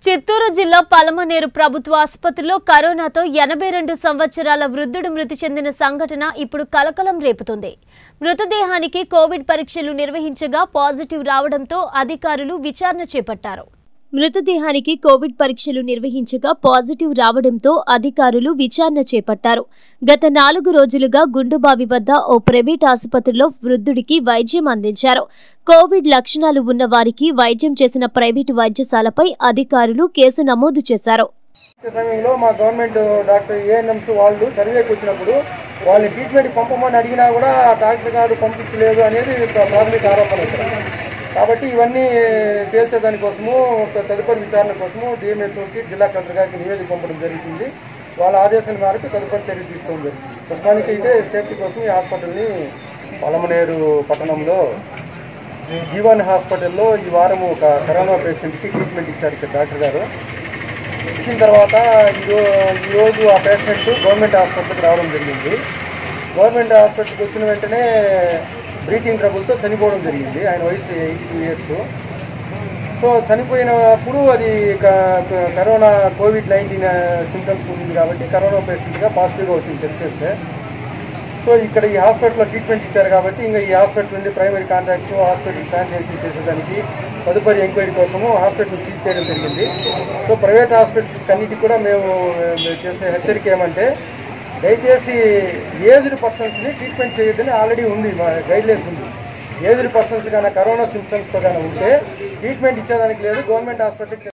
చిత్తూరు జిల్లా పలమనేరు ప్రభుత్వ ఆసుపత్రిలో కరోనాతో ఎనభై రెండు సంవత్సరాల వృద్ధుడు మృతి చెందిన సంఘటన ఇప్పుడు కలకలం రేపుతుంది మృతదేహానికి కోవిడ్ పరీక్షలు నిర్వహించగా పాజిటివ్ రావడంతో అధికారులు విచారణ చేపట్టారు మృతదేహానికి కోవిడ్ పరీక్షలు నిర్వహించగా పాజిటివ్ రావడంతో అధికారులు విచారణ చేపట్టారు గత నాలుగు రోజులుగా గుండుబావి వద్ద ఓ ప్రైవేట్ ఆసుపత్రిలో వృద్ధుడికి వైద్యం అందించారు కోవిడ్ లక్షణాలు ఉన్న వారికి వైద్యం చేసిన ప్రైవేటు వైద్యశాలపై అధికారులు కేసు నమోదు చేశారు ఈ సమయంలో మా గవర్నమెంట్ డాక్టర్ ఏఎన్ఎంస్ వాళ్ళు సర్వేకి వచ్చినప్పుడు వాళ్ళని ట్రీట్మెంట్ పంపమని అడిగినా కూడా ఆ డాక్టర్ గారు పంపించలేదు అనేది ప్ర- ప్రాథమిక ఆరోపణ ఇక్కడ. కాబట్టి ఇవన్నీ తేల్చేదానికోసము ఒక తదుపరి విచారణ కోసము డిఎంహెచ్ఓకి జిల్లా కలెక్టర్ గారికి నివేదిక పంపడం జరుగుతుంది వాళ్ళ ఆదేశాల మేరకు తదుపరి చర్య తీసుకోవడం జరుగుతుంది ప్రస్తుతానికి అయితే సేఫ్టీ కోసం ఈ హాస్పిటల్ని పలమనేరు పట్టణంలో జీ- జీవన్ హాస్పిటల్లో ఈ వారం ఒక కరోనా పేషెంట్కి ట్రీట్మెంట్ ఇచ్చారు ఇక్కడ డాక్టర్ గారు ఇచ్చిన తర్వాత ఈరో ఈరోజు ఆ పేషెంట్ గవర్నమెంట్ హాస్పిటల్కి రావడం జరిగింది గవర్నమెంట్ హాస్పిటల్కి వచ్చిన వెంటనే బ్రీతింగ్ ట్రబుల్తో చనిపోవడం జరిగింది ఆయన వయసు ఎయిటీ టూ ఇయర్స్ సో చనిపోయినప్పుడు అది క- క- కరోనా కోవిడ్ నైన్టీన్ సింటమ్స్ ఉంది కాబట్టి కరోనా పేషెంట్గా పాజిటివ్గా వచ్చింది టెస్ట్ చేస్తే సో ఇక్కడ ఈ హాస్పిటల్లో ట్రీట్మెంట్ ఇచ్చారు కాబట్టి ఇంకా ఈ హాస్పిటల్ నుండి ప్రైమరీ కాంటాక్ట్స్ హాస్పిటల్ శానిటైజేషన్ చేసేదానికి తదుపరి ఎంక్వైరీ కోసము హాస్పిటల్ సీజ్ చేయడం జరిగింది సో ప్రైవేట్ హాస్పిటల్స్ అన్నిటికీ కూడా మేము మేము చేసే హెచ్చరిక ఏమంటే దయచేసి ఏజ్డ్ పర్సన్స్ని ట్రీట్మెంట్ చేయొద్దని ఆల్రెడీ ఉంది మా గైడ్లైన్స్ ఉంది ఏజ్డ్ పర్సన్స్ కానీ కరోనా సిమ్టమ్స్తో కానీ ఉంటే ట్రీట్మెంట్ ఇచ్చేదానికి లేదు గవర్నమెంట్ హాస్పిటల్కి